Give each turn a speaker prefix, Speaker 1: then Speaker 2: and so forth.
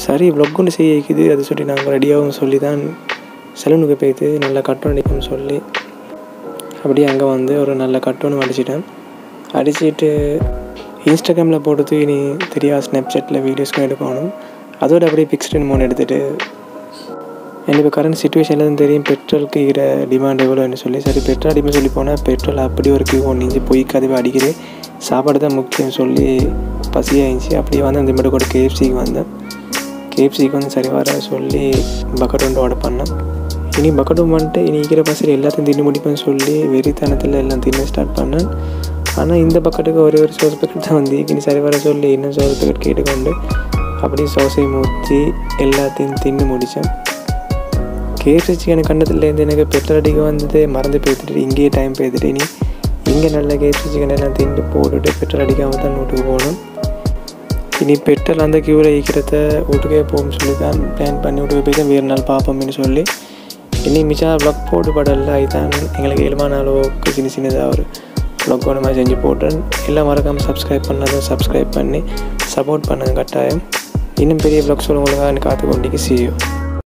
Speaker 1: சரி vlog ஒன்று செய்ய இருக்குது அது சொல்லி நாங்கள் ரெடியாகவும் சொல்லி தான் சலூனுக்கு போய்த்து நல்ல கட்டணம் அடிக்கணும்னு சொல்லி அப்படியே அங்கே வந்து ஒரு நல்ல கட்டணம் அடிச்சிட்டேன் அடிச்சுட்டு இன்ஸ்டாகிராமில் போடுறது இனி தெரியாது ஸ்னாப்சாட்டில் வீடியோஸ்க்கும் எடுக்கணும் அதோட அப்படியே பிக்ஸ்டன் மூணு எடுத்துகிட்டு எனக்கு இப்போ கரண்ட் சுச்சுவேஷனில் தெரியும் பெட்ரோலுக்கு இருக்கிற டிமாண்ட் எவ்வளோன்னு சொல்லி சரி பெட்ரோல் அடிமை சொல்லி போனால் பெட்ரோல் அப்படி ஒரு கியூ ஒன்று பொய்க்கு அதுவே அடிக்கிறேன் சாப்பாடு தான் முக்கியம் சொல்லி பசியாகிடுச்சு அப்படியே வந்து அந்த மட்டும் கூட கேஎஃப்சிக்கு வந்தேன் கேஎஃப்சிக்கு வந்து சரி வர சொல்லி பக்கெட் ஒன்று ஆர்டர் பண்ணேன் இனி பக்கெட் வந்துட்டு இனி இருக்கிற பசங்க எல்லாத்தையும் தின்னு முடிப்பேன்னு சொல்லி வெறித்தனத்தில் எல்லாம் தின்ன ஸ்டார்ட் பண்ணேன் ஆனால் இந்த பக்கெட்டுக்கு ஒரே ஒரு சோஸ் பக்கெட் தான் வந்து இனி சரி வர சொல்லி இன்னும் சோஸ் பக்கெட் கேட்டுக்கொண்டு அப்படியே சோஸையும் ஊற்றி எல்லாத்தையும் தின்னு முடித்தேன் கேஎஃப்சி சிக்கன் கண்டத்துலேருந்து எனக்கு பெட்ரோல் அடிக்க வந்தது மறந்து போய்த்துட்டு இங்கேயே டைம் போய்த்துட்டு இனி இங்கே நல்ல கேஎஃப்சி சிக்கன் எல்லாம் திண்டு போட்டுட்டு பெட்ரோல் அடிக்காமல் தான் வீட்டுக்கு போகணும் இனி பெட்ரோல் அந்த க்யூவில் ஈக்கிறத வீட்டுக்கே போகும்னு சொல்லி தான் பிளான் பண்ணி வீட்டுக்கு போய் தான் வேறு நாள் பார்ப்போம்னு சொல்லி இனி மிச்சம் வ்ளாக் போட்டு படல இதுதான் எங்களுக்கு இயல்பான அளவுக்கு சின்ன சின்னதாக ஒரு வ்ளாக் ஒன்று மாதிரி செஞ்சு போட்டேன் எல்லாம் மறக்காமல் சப்ஸ்கிரைப் பண்ணதும் சப்ஸ்கிரைப் பண்ணி சப்போர்ட் பண்ணுங்க கட்டாயம் இன்னும் பெரிய வ்ளாக்ஸ் உங்களுக்கு காத்து கொண்டிக்கு சியும்